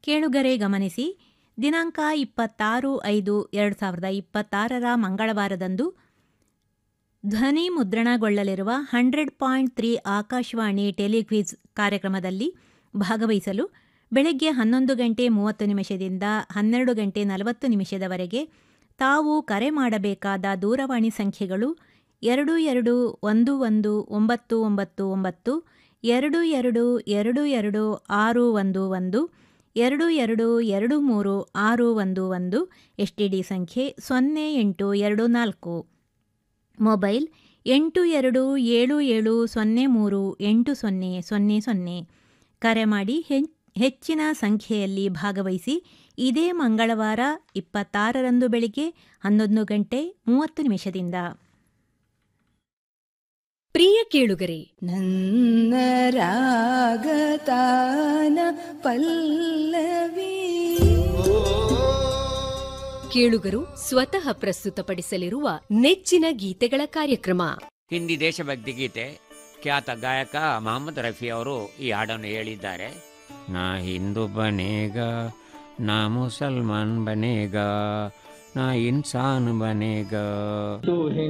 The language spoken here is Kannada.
ಕೇಳುಗರೆ ಗಮನಿಸಿ ದಿನಾಂಕ ಇಪ್ಪತ್ತಾರು ಐದು ಎರಡು ಸಾವಿರದ ಇಪ್ಪತ್ತಾರರ ಮಂಗಳವಾರದಂದು ಧ್ವನಿ ಮುದ್ರಣಗೊಳ್ಳಲಿರುವ hundred point three Akashvani telequiz ಕಾರ್ಯಕ್ರಮದಲ್ಲಿ ಭಾಗವಹಿಸಲು ಬೆಳಗ್ಗೆ ಹನ್ನೊಂದು ಗಂಟೆ ಮೂವತ್ತು ನಿಮಿಷದಿಂದ ಹನ್ನೆರಡು ಗಂಟೆ ನಲವತ್ತು ನಿಮಿಷದವರೆಗೆ ತಾವು ಕರೆ ಮಾಡಬೇಕಾದ ದೂರವಾಣಿ ಸಂಖ್ಯೆಗಳು ಎರಡು ಎರಡು ಒಂದು ಒಂದು ಒಂಬತ್ತು ಒಂಬತ್ತು ಒಂಬತ್ತು ಎರಡು ಎರಡು ಎರಡು ಎರಡು ಆರು ಒಂದು ಒಂದು ಎರಡು ಎರಡು ಎರಡು ಮೂರು ಆರು ಒಂದು ಒಂದು ಎಸ್ ಟಿ ಡಿ ಸಂಖ್ಯೆ ಸೊನ್ನೆ ಎಂಟು ಎರಡು ನಾಲ್ಕು ಮೊಬೈಲ್ ಎಂಟು ಎರಡು ಏಳು ಏಳು ಸೊನ್ನೆ ಮೂರು ಎಂಟು ಸೊನ್ನೆ ಸೊನ್ನೆ ಸೊನ್ನೆ ಕರೆ ಮಾಡಿ ಹೆಚ್ ಹೆಚ್ಚಿನ ಸಂಖ್ಯೆಯಲ್ಲಿ ಭಾಗವಹಿಸಿ ಇದೇ ಮಂಗಳವಾರ ಇಪ್ಪತ್ತಾರರಂದು ಬೆಳಿಗ್ಗೆ ಹನ್ನೊಂದು ಗಂಟೆ ಮೂವತ್ತು ನಿಮಿಷದಿಂದ ಪ್ರಿಯ ಕೇಳುಗರೆ ನನ್ನ ರಾಗತಾನ ಪಲ್ಲವಿ ಕೇಳುಗರು ಸ್ವತಃ ಪ್ರಸ್ತುತಪಡಿಸಲಿರುವ ನೆಚ್ಚಿನ ಗೀತೆಗಳ ಕಾರ್ಯಕ್ರಮ ಹಿಂದಿ ದೇಶಭಕ್ತಿ ಗೀತೆ ಖ್ಯಾತ ಗಾಯಕ ಮೊಹಮ್ಮದ್ ರಫಿ ಅವರು ಈ ಹಾಡನ್ನು ಹೇಳಿದ್ದಾರೆ ನಾ ಹಿಂದೂ ಬನೇಗ ನಾ ಮುಸಲ್ಮಾನ್ ಬನೇಗ ನಾ ಇನ್ಸಾನ್ ಬನೇಗ